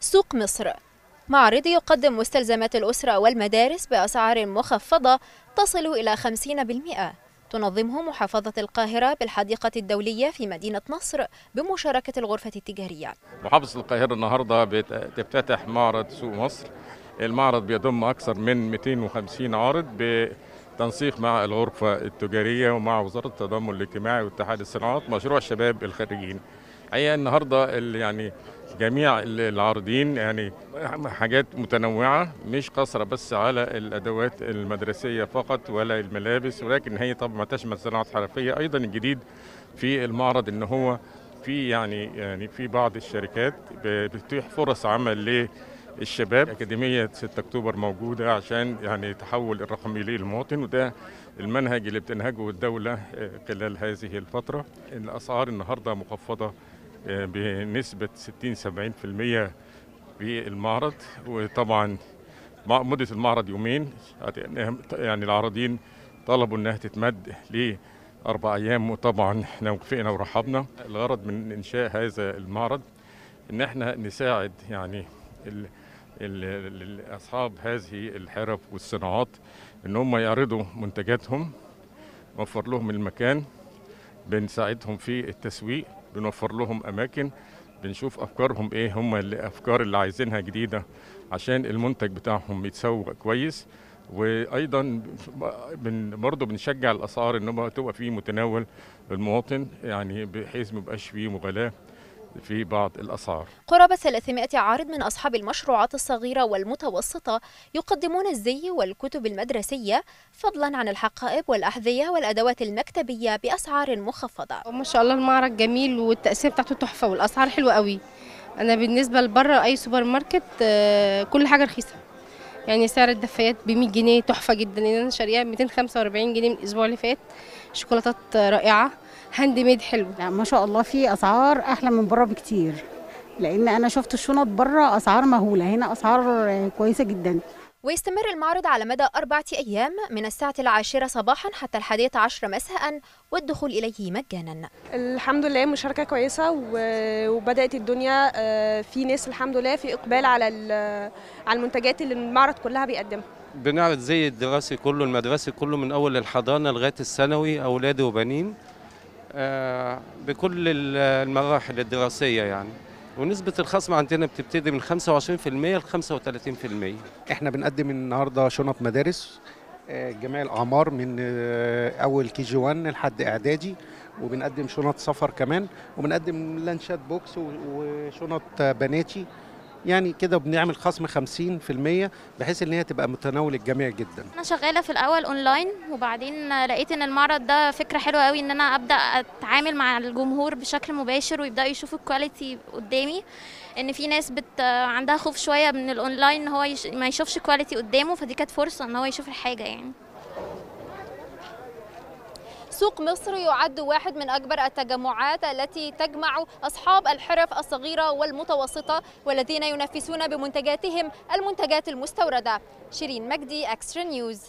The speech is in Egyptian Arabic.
سوق مصر معرض يقدم مستلزمات الأسرة والمدارس بأسعار مخفضة تصل إلى 50% تنظمه محافظة القاهرة بالحديقة الدولية في مدينة نصر بمشاركة الغرفة التجارية محافظة القاهرة النهاردة بتفتتح معرض سوق مصر المعرض بيضم أكثر من 250 عارض بتنسيق مع الغرفة التجارية ومع وزارة التضامن الاجتماعي واتحاد الصناعات مشروع شباب الخريجين حقيقة النهاردة يعني جميع العارضين يعني حاجات متنوعة مش قصرة بس على الأدوات المدرسية فقط ولا الملابس ولكن هي طبعا تشمل صناعات حرفية أيضا الجديد في المعرض إن هو في يعني يعني في بعض الشركات بتتيح فرص عمل للشباب أكاديمية 6 أكتوبر موجودة عشان يعني تحول الرقمي للمواطن وده المنهج اللي بتنهجه الدولة خلال هذه الفترة الأسعار النهاردة مخفضة بنسبة 60 70% في المعرض وطبعا مدة المعرض يومين يعني العارضين طلبوا انها تتمد لأربع أيام وطبعا احنا وافقنا ورحبنا الغرض من إنشاء هذا المعرض إن احنا نساعد يعني ال ال أصحاب هذه الحرف والصناعات إن هم يعرضوا منتجاتهم نوفر لهم المكان بنساعدهم في التسويق بنوفر لهم اماكن بنشوف افكارهم ايه هم الافكار اللي عايزينها جديده عشان المنتج بتاعهم يتسوق كويس وايضا بن برضه بنشجع الاسعار ان هو تبقى في متناول المواطن يعني بحيث ما يبقاش فيه مغالاه في بعض الأسعار قرابة 300 عارض من أصحاب المشروعات الصغيرة والمتوسطة يقدمون الزي والكتب المدرسية فضلا عن الحقائب والأحذية والأدوات المكتبية بأسعار مخفضة ما شاء الله المعرض جميل والتقسيم بتاعته تحفة والأسعار حلوة قوي أنا بالنسبة لبره أي سوبر ماركت كل حاجة رخيصة يعني سعر الدفايات ب 100 جنيه تحفة جدا لأن أنا شاريها ب 245 جنيه من الأسبوع اللي فات شوكولاتات رائعة هاند ميد حلو لا ما شاء الله في اسعار احلى من بره بكتير لان انا شفت الشنط بره اسعار مهوله هنا اسعار كويسه جدا ويستمر المعرض على مدى أربعة أيام من الساعة العاشرة صباحا حتى الحادية عشر مساء والدخول إليه مجانا الحمد لله مشاركة كويسة وبدأت الدنيا في ناس الحمد لله في إقبال على على المنتجات اللي المعرض كلها بيقدمها بنعرض زي الدراسي كله المدرسي كله من أول الحضانة لغاية الثانوي أولاد وبنين بكل المراحل الدراسية يعني ونسبة الخصم عندنا بتبتدي من 25% ل 35% احنا بنقدم النهارده شنط مدارس جميع الأعمار من أول كي جي 1 لحد إعدادي وبنقدم شنط سفر كمان وبنقدم لانشات بوكس وشنط بناتي يعني كده بنعمل خصم 50% بحيث ان هي تبقى متناول الجميع جدا انا شغاله في الاول اونلاين وبعدين لقيت ان المعرض ده فكره حلوه قوي ان انا ابدا اتعامل مع الجمهور بشكل مباشر ويبداوا يشوفوا الكواليتي قدامي ان في ناس بت عندها خوف شويه من الاونلاين ان هو يش... ما يشوفش كواليتي قدامه فدي كانت فرصه ان هو يشوف الحاجه يعني سوق مصر يعد واحد من أكبر التجمعات التي تجمع أصحاب الحرف الصغيرة والمتوسطة والذين ينافسون بمنتجاتهم المنتجات المستوردة شيرين مجدي أكسترا نيوز